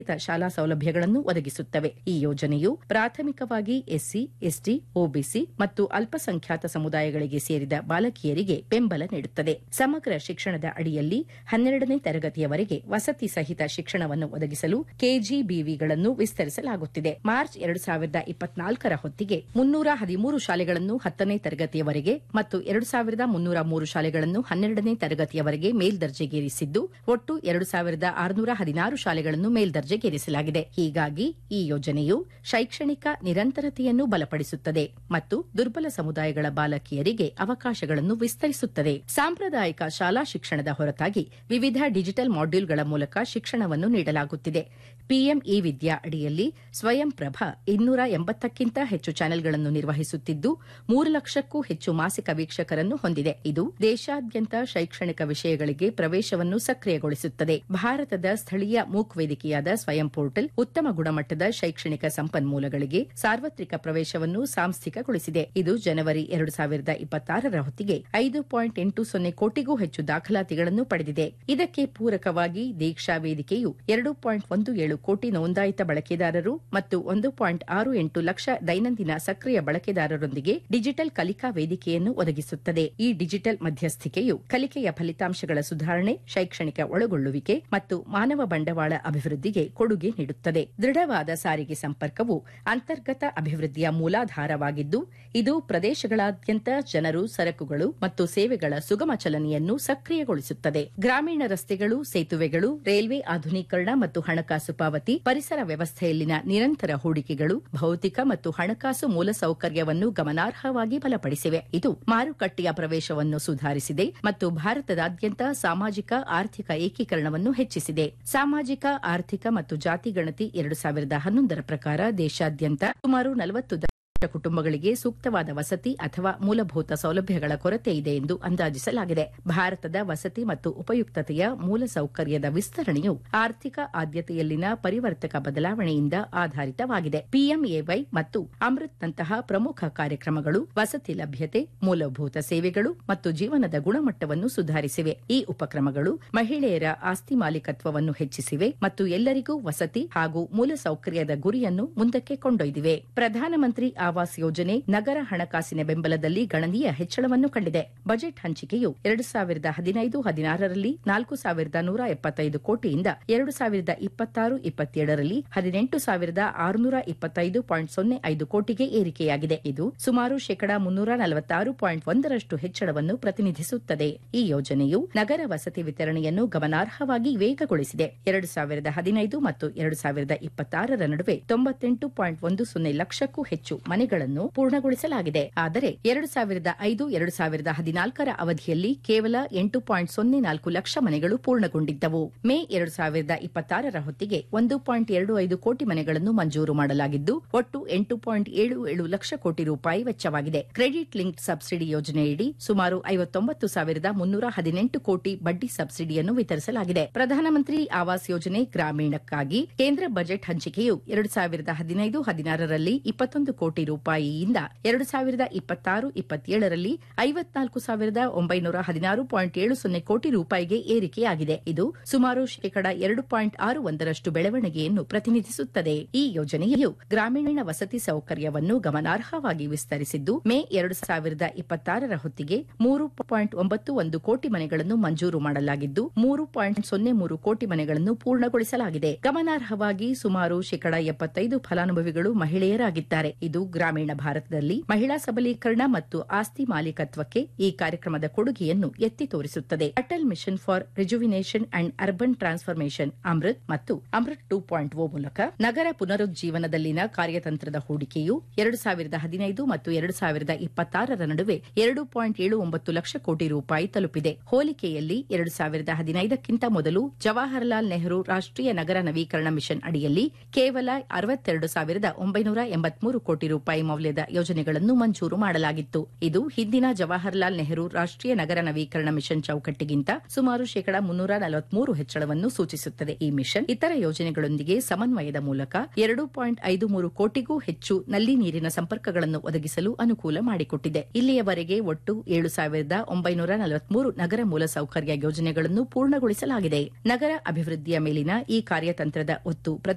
ಶಾಲಾ ಸೌಲಭ್ಯಗಳನ್ನು ಒದಗಿಸುತ್ತವೆ ಈ ಯೋಜನೆಯು ಪ್ರಾಥಮಿಕವಾಗಿ ಎಸ್ಸಿ ಎಸ್ಟಿ ಒಬಿಸಿ ಮತ್ತು ಅಲ್ಪಸಂಖ್ಯಾತ ಸಮುದಾಯಗಳಿಗೆ ಸೇರಿದ ಬಾಲಕಿಯರಿಗೆ ಬೆಂಬಲ ನೀಡುತ್ತದೆ ಸಮಗ್ರ ಶಿಕ್ಷಣದ ಅಡಿಯಲ್ಲಿ ಹನ್ನೆರಡನೇ ತರಗತಿಯವರೆಗೆ ವಸತಿ ಸಹಿತ ಶಿಕ್ಷಣವನ್ನು ಒದಗಿಸಲು ಕೆಜಿಬಿವಿಗಳನ್ನು ವಿಸ್ತರಿಸಲಾಗುತ್ತಿದೆ ಮಾರ್ಚ್ ಎರಡು ಸಾವಿರದ ಇಪ್ಪತ್ನಾಲ್ಕರ ಹೊತ್ತಿಗೆ ಮುನ್ನೂರ ಹದಿಮೂರು ಶಾಲೆಗಳನ್ನು ಹತ್ತನೇ ತರಗತಿಯವರೆಗೆ ಮತ್ತು ಎರಡು ಸಾವಿರದ ಮುನ್ನೂರ ಮೂರು ಶಾಲೆಗಳನ್ನು ಹನ್ನೆರಡನೇ ತರಗತಿಯವರೆಗೆ ಮೇಲ್ದರ್ಜೆಗೇರಿಸಿದ್ದು ಒಟ್ಟು ಎರಡು ಸಾವಿರದ ಆರುನೂರ ಹದಿನಾರು ಶಾಲೆಗಳನ್ನು ಮೇಲ್ದರ್ಜೆಗೇರಿಸಲಾಗಿದೆ ಹೀಗಾಗಿ ಈ ಯೋಜನೆಯು ಶೈಕ್ಷಣಿಕ ನಿರಂತರತೆಯನ್ನು ಬಲಪಡಿಸುತ್ತದೆ ಮತ್ತು ದುರ್ಬಲ ಸಮುದಾಯಗಳ ಬಾಲಕಿಯರಿಗೆ ಅವಕಾಶಗಳನ್ನು ವಿಸ್ತರಿಸುತ್ತದೆ ಸಾಂಪ್ರದಾಯಿಕ ಶಾಲಾ ಶಿಕ್ಷಣದ ಹೊರತಾಗಿ ವಿವಿಧ ಡಿಜಿಟಲ್ ಮಾಡ್ಯೂಲ್ಗಳ ಮೂಲಕ ಶಿಕ್ಷಣವನ್ನು ನೀಡಲಾಗುತ್ತಿದೆ ಪಿಎಂ ಇ ವಿದ್ಯಾ ಅಡಿಯಲ್ಲಿ ಸ್ವಯಂ ಪ್ರಭಾ ಇನ್ನೂರ ಎಂಬತ್ತಕ್ಕಿಂತ ಹೆಚ್ಚು ಚಾನೆಲ್ಗಳನ್ನು ನಿರ್ವಹಿಸುತ್ತಿದ್ದು ಮೂರು ಲಕ್ಷಕ್ಕೂ ಹೆಚ್ಚು ಮಾಸಿಕ ವೀಕ್ಷಕರನ್ನು ಹೊಂದಿದೆ ಇದು ದೇಶಾದ್ಯಂತ ಶೈಕ್ಷಣಿಕ ವಿಷಯಗಳಿಗೆ ಪ್ರವೇಶವನ್ನು ಸಕ್ರಿಯಗೊಳಿಸುತ್ತದೆ ಭಾರತದ ಸ್ಥಳೀಯ ಮೂಕ್ ವೇದಿಕೆಯಾದ ಸ್ವಯಂ ಪೋರ್ಟಲ್ ಉತ್ತಮ ಗುಣಮಟ್ಟದ ಶೈಕ್ಷಣಿಕ ಸಂಪನ್ಮೂಲಗಳಿಗೆ ಸಾರ್ವತ್ರಿಕ ಪ್ರವೇಶವನ್ನು ಸಾಂಸ್ಥಿಕಗೊಳಿಸಿದೆ ಇದು ಜನವರಿ ಎರಡು ಸಾವಿರದ ಇಪ್ಪತ್ತಾರರ ಹೊತ್ತಿಗೆ ಐದು ಪಾಯಿಂಟ್ ಎಂಟು ಸೊನ್ನೆ ಕೋಟಿಗೂ ಹೆಚ್ಚು ದಾಖಲಾತಿಗಳನ್ನು ಪಡೆದಿದೆ ಇದಕ್ಕೆ ಪೂರಕವಾಗಿ ದೀಕ್ಷಾ ವೇದಿಕೆಯು ಎರಡು ಪಾಯಿಂಟ್ ಒಂದು ಏಳು ಕೋಟಿ ನೋಂದಾಯಿತ ಬಳಕೆದಾರರು ಮತ್ತು ಒಂದು ಪಾಯಿಂಟ್ ಆರು ಎಂಟು ಲಕ್ಷ ದೈನಂದಿನ ಸಕ್ರಿಯ ಬಳಕೆದಾರರೊಂದಿಗೆ ಡಿಜಿಟಲ್ ಕಲಿಕಾ ವೇದಿಕೆಯನ್ನು ಒದಗಿಸುತ್ತದೆ ಈ ಡಿಜಿಟಲ್ ಮಧ್ಯಸ್ಥಿಕೆಯು ಕಲಿಕೆಯ ಫಲಿತಾಂಶಗಳ ಸುಧಾರಣೆ ಶೈಕ್ಷಣಿಕ ಒಳಗೊಳ್ಳುವಿಕೆ ಮತ್ತು ಮಾನವ ಬಂಡವಾಳ ಅಭಿವೃದ್ಧಿಗೆ ಕೊಡುಗೆ ನೀಡುತ್ತದೆ ದೃಢವಾದ ಸಾರಿಗೆ ಸಂಪರ್ಕವು ಅಂತರ್ಗತ ಅಭಿವೃದ್ಧಿಯ ಮೂಲಾಧಾರವಾಗಿದ್ದು ಇದು ಪ್ರದೇಶಗಳಾದ್ಯಂತ ಜನರು ಸರಕುಗಳು ಮತ್ತು ಸೇವೆಗಳ ಸುಗಮ ಚಲನೆಯನ್ನು ಸಕ್ರಿಯಗೊಳಿಸುತ್ತದೆ ಗ್ರಾಮೀಣ ರಸ್ತೆಗಳು ಸೇತುವೆಗಳು ರೈಲ್ವೆ ಆಧುನೀಕರಣ ಮತ್ತು ಹಣಕಾಸು ಪಾವತಿ ಪರಿಸರ ವ್ಯವಸ್ಥೆಯಲ್ಲಿನ ನಿರಂತರ ಹೂಡಿಕೆಗಳು ಭೌತಿಕ ಮತ್ತು ಹಣಕಾಸು ಮೂಲಸೌಕರ್ಯವನ್ನು ಗಮನಾರ್ಹವಾಗಿ ಬಲಪಡಿಸಿವೆ ಇದು ಮಾರುಕಟ್ಟೆಯ ಪ್ರವೇಶವನ್ನು ಸುಧಾರಿಸಿದೆ ಮತ್ತು ಭಾರತದಾದ್ಯಂತ ಸಾಮಾಜಿಕ ಆರ್ಥಿಕ ಏಕೀಕರಣವನ್ನು ಹೆಚ್ಚಿಸಿದೆ ಸಾಮಾಜಿಕ ಆರ್ಥಿಕ ಮತ್ತು ಜಾತಿ ಗಣತಿ ಎರಡು ಸಾವಿರದ ಹನ್ನೊಂದರ ಪ್ರಕಾರ ದೇಶಾದ್ಯಂತ ಸುಮಾರು ನಲವತ್ತು ದಶ ಕುಟುಂಬಗಳಿಗೆ ಸೂಕ್ತವಾದ ವಸತಿ ಅಥವಾ ಮೂಲಭೂತ ಸೌಲಭ್ಯಗಳ ಕೊರತೆ ಇದೆ ಎಂದು ಅಂದಾಜಿಸಲಾಗಿದೆ ಭಾರತದ ವಸತಿ ಮತ್ತು ಉಪಯುಕ್ತತೆಯ ಮೂಲಸೌಕರ್ಯದ ವಿಸ್ತರಣೆಯು ಆರ್ಥಿಕ ಆದ್ಯತೆಯಲ್ಲಿನ ಪರಿವರ್ತಕ ಬದಲಾವಣೆಯಿಂದ ಆಧಾರಿತವಾಗಿದೆ ಪಿಎಂಎವೈ ಮತ್ತು ಅಮೃತ್ನಂತಹ ಪ್ರಮುಖ ಕಾರ್ಯಕ್ರಮಗಳು ವಸತಿ ಲಭ್ಯತೆ ಮೂಲಭೂತ ಸೇವೆಗಳು ಮತ್ತು ಜೀವನದ ಗುಣಮಟ್ಟವನ್ನು ಸುಧಾರಿಸಿವೆ ಈ ಉಪಕ್ರಮಗಳು ಮಹಿಳೆಯರ ಆಸ್ತಿ ಮಾಲೀಕತ್ವವನ್ನು ಹೆಚ್ಚಿಸಿವೆ ಮತ್ತು ಎಲ್ಲರಿಗೂ ವಸತಿ ಹಾಗೂ ಮೂಲಸೌಕರ್ಯದ ಗುರಿಯನ್ನು ಮುಂದಕ್ಕೆ ಕೊಂಡೊಯ್ದಿವೆ ಪ್ರಧಾನಮಂತ್ರಿ ಆವಾಸ್ ಯೋಜನೆ ನಗರ ಹಣಕಾಸಿನ ಬೆಂಬಲದಲ್ಲಿ ಗಣನೀಯ ಹೆಚ್ಚಳವನ್ನು ಕಂಡಿದೆ ಬಜೆಟ್ ಹಂಚಿಕೆಯು ಎರಡು ಸಾವಿರದ ಹದಿನೈದು ಹದಿನಾರರಲ್ಲಿ ನಾಲ್ಕು ಸಾವಿರದ ನೂರ ಎಪ್ಪತ್ತೈದು ಕೋಟಿಯಿಂದ ಎರಡು ಸಾವಿರದ ಇಪ್ಪತ್ತಾರು ಇಪ್ಪತ್ತೇಳರಲ್ಲಿ ಹದಿನೆಂಟು ಸಾವಿರದ ಆರುನೂರ ಇಪ್ಪತ್ತೈದು ಪಾಯಿಂಟ್ ಸೊನ್ನೆ ಐದು ಕೋಟಿಗೆ ಏರಿಕೆಯಾಗಿದೆ ಇದು ಸುಮಾರು ಶೇಕಡಾ ಮುನ್ನೂರ ನಲವತ್ತಾರು ಪಾಯಿಂಟ್ ಒಂದರಷ್ಟು ಹೆಚ್ಚಳವನ್ನು ಪ್ರತಿನಿಧಿಸುತ್ತದೆ ಈ ಯೋಜನೆಯು ನಗರ ವಸತಿ ವಿತರಣೆಯನ್ನು ಗಮನಾರ್ಹವಾಗಿ ವೇಗಗೊಳಿಸಿದೆ ಎರಡು ಸಾವಿರದ ಹದಿನೈದು ಮತ್ತು ಎರಡು ಸಾವಿರದ ಇಪ್ಪತ್ತಾರರ ನಡುವೆ ತೊಂಬತ್ತೆಂಟು ಪಾಯಿಂಟ್ ಒಂದು ಸೊನ್ನೆ ಲಕ್ಷಕ್ಕೂ ಹೆಚ್ಚು ಮನೆಗಳನ್ನು ಪೂರ್ಣಗೊಳಿಸಲಾಗಿದೆ ಆದರೆ ಎರಡು ಸಾವಿರದ ಐದು ಎರಡು ಸಾವಿರದ ಹದಿನಾಲ್ಕರ ಅವಧಿಯಲ್ಲಿ ಕೇವಲ ಎಂಟು ಪಾಯಿಂಟ್ ಸೊನ್ನೆ ನಾಲ್ಕು ಲಕ್ಷ ಮನೆಗಳು ಪೂರ್ಣಗೊಂಡಿದ್ದವು ಮೇ ಎರಡು ಸಾವಿರದ ಇಪ್ಪತ್ತಾರರ ಹೊತ್ತಿಗೆ ಒಂದು ಪಾಯಿಂಟ್ ಎರಡು ಐದು ಕೋಟಿ ಮನೆಗಳನ್ನು ಮಂಜೂರು ಮಾಡಲಾಗಿದ್ದು ಒಟ್ಟು ಎಂಟು ಪಾಯಿಂಟ್ ಏಳು ಏಳು ಲಕ್ಷ ಕೋಟಿ ರೂಪಾಯಿ ವೆಚ್ಚವಾಗಿದೆ ಕ್ರೆಡಿಟ್ ಲಿಂಕ್ಡ್ ಸಬ್ಸಿಡಿ ಯೋಜನೆಯಡಿ ಸುಮಾರು ಐವತ್ತೊಂಬತ್ತು ಸಾವಿರದ ಮುನ್ನೂರ ಹದಿನೆಂಟು ಕೋಟಿ ಬಡ್ಡಿ ಸಬ್ಸಿಡಿಯನ್ನು ವಿತರಿಸಲಾಗಿದೆ ಪ್ರಧಾನಮಂತ್ರಿ ಆವಾಸ್ ಯೋಜನೆ ಗ್ರಾಮೀಣಕ್ಕಾಗಿ ಕೇಂದ್ರ ಬಜೆಟ್ ಹಂಚಿಕೆಯು ಎರಡು ಸಾವಿರದ ಹದಿನೈದು ಹದಿನಾರರಲ್ಲಿ ಇಪ್ಪತ್ತೊಂದು ಕೋಟಿ ರೂಪಾಯಿಯಿಂದ ಎರಡು ಸಾವಿರದ ಇಪ್ಪತ್ತಾರು ಇಪ್ಪತ್ತೇಳರಲ್ಲಿ ಐವತ್ನಾಲ್ಕು ಸಾವಿರದ ಒಂಬೈನೂರ ಹದಿನಾರು ಪಾಯಿಂಟ್ ಏಳು ಸೊನ್ನೆ ಕೋಟಿ ರೂಪಾಯಿಗೆ ಏರಿಕೆಯಾಗಿದೆ ಇದು ಸುಮಾರು ಶೇಕಡ ಎರಡು ಪಾಯಿಂಟ್ ಆರು ಒಂದರಷ್ಟು ಬೆಳವಣಿಗೆಯನ್ನು ಪ್ರತಿನಿಧಿಸುತ್ತದೆ ಈ ಯೋಜನೆಯು ಗ್ರಾಮೀಣ ವಸತಿ ಸೌಕರ್ಯವನ್ನು ಗಮನಾರ್ಹವಾಗಿ ವಿಸ್ತರಿಸಿದ್ದು ಮೇ ಎರಡು ಸಾವಿರದ ಇಪ್ಪತ್ತಾರರ ಹೊತ್ತಿಗೆ ಮೂರು ಪಾಯಿಂಟ್ ಒಂಬತ್ತು ಒಂದು ಕೋಟಿ ಮನೆಗಳನ್ನು ಮಂಜೂರು ಮಾಡಲಾಗಿದ್ದು ಮೂರು ಪಾಯಿಂಟ್ ಸೊನ್ನೆ ಮೂರು ಕೋಟಿ ಮನೆಗಳನ್ನು ಪೂರ್ಣಗೊಳಿಸಲಾಗಿದೆ ಗಮನಾರ್ಹವಾಗಿ ಸುಮಾರು ಶೇಕಡ ಎಪ್ಪತ್ತೈದು ಫಲಾನುಭವಿಗಳು ಮಹಿಳೆಯರಾಗಿದ್ದಾರೆ ಇದು ಗ್ರಾಮೀಣ ಭಾರತದಲ್ಲಿ ಮಹಿಳಾ ಸಬಲೀಕರಣ ಮತ್ತು ಆಸ್ತಿ ಮಾಲೀಕತ್ವಕ್ಕೆ ಈ ಕಾರ್ಯಕ್ರಮದ ಕೊಡುಗೆಯನ್ನು ಎತ್ತಿ ತೋರಿಸುತ್ತದೆ Atal mission for rejuvenation and urban transformation Amrut ಮತ್ತು ಅಮೃತ್ ಟೂ ಪಾಯಿಂಟ್ ಓ ಮೂಲಕ ನಗರ ಪುನರುಜ್ಜೀವನದಲ್ಲಿನ ಕಾರ್ಯತಂತ್ರದ ಹೂಡಿಕೆಯು ಎರಡು ಸಾವಿರದ ಹದಿನೈದು ಮತ್ತು ಎರಡು ಸಾವಿರದ ಇಪ್ಪತ್ತಾರರ ನಡುವೆ ಎರಡು ಪಾಯಿಂಟ್ ಏಳು ಒಂಬತ್ತು ಲಕ್ಷ ಕೋಟಿ ರೂಪಾಯಿ ತಲುಪಿದೆ ಹೋಲಿಕೆಯಲ್ಲಿ ಎರಡು ಸಾವಿರದ ಹದಿನೈದಕ್ಕಿಂತ ಮೊದಲು ಜವಾಹರಲಾಲ್ ನೆಹರು ರಾಷ್ಟೀಯ ನಗರ ನವೀಕರಣ ಮಿಷನ್ ಅಡಿಯಲ್ಲಿ ಕೇವಲ ಅರವತ್ತೆರಡು ಸಾವಿರದ ಒಂಬೈನೂರ ಎಂಬತ್ಮೂರು ಕೋಟಿ ರೂಪಾಯಿ ಮೌಲ್ಯದ ಯೋಜನೆಗಳನ್ನು ಮಂಜೂರು ಮಾಡಲಾಗಿತ್ತು ಇದು ಹಿಂದಿನ ಜವಾಹರಲಾಲ್ ನೆಹರು ರಾಷ್ಟೀಯ ನಗರ ನವೀಕರಣ ಮಿಷನ್ ಚೌಕಟ್ಟಿಗಿಂತ ಸುಮಾರು ಶೇಕಡ ಮುನ್ನೂರ ನಲವತ್ಮೂರು ಹೆಚ್ಚಳವನ್ನು ಸೂಚಿಸುತ್ತದೆ ಈ ಮಿಷನ್ ಇತರ ಯೋಜನೆಗಳೊಂದಿಗೆ ಸಮನ್ವಯದ ಮೂಲಕ ಎರಡು ಪಾಯಿಂಟ್ ಐದು ಮೂರು ಕೋಟಿಗೂ ಹೆಚ್ಚು ನಲ್ಲಿ ನೀರಿನ ಸಂಪರ್ಕಗಳನ್ನು ಒದಗಿಸಲು ಅನುಕೂಲ ಮಾಡಿಕೊಟ್ಟಿದೆ ಇಲ್ಲಿಯವರೆಗೆ ಒಟ್ಟು ಏಳು ಸಾವಿರದ ಒಂಬೈನೂರ ನಲವತ್ಮೂರು ನಗರ ಮೂಲಸೌಕರ್ಯ ಯೋಜನೆಗಳನ್ನು ಪೂರ್ಣಗೊಳಿಸಲಾಗಿದೆ ನಗರ ಅಭಿವೃದ್ಧಿಯ ಮೇಲಿನ ಈ ಕಾರ್ಯತಂತ್ರದ ಒತ್ತು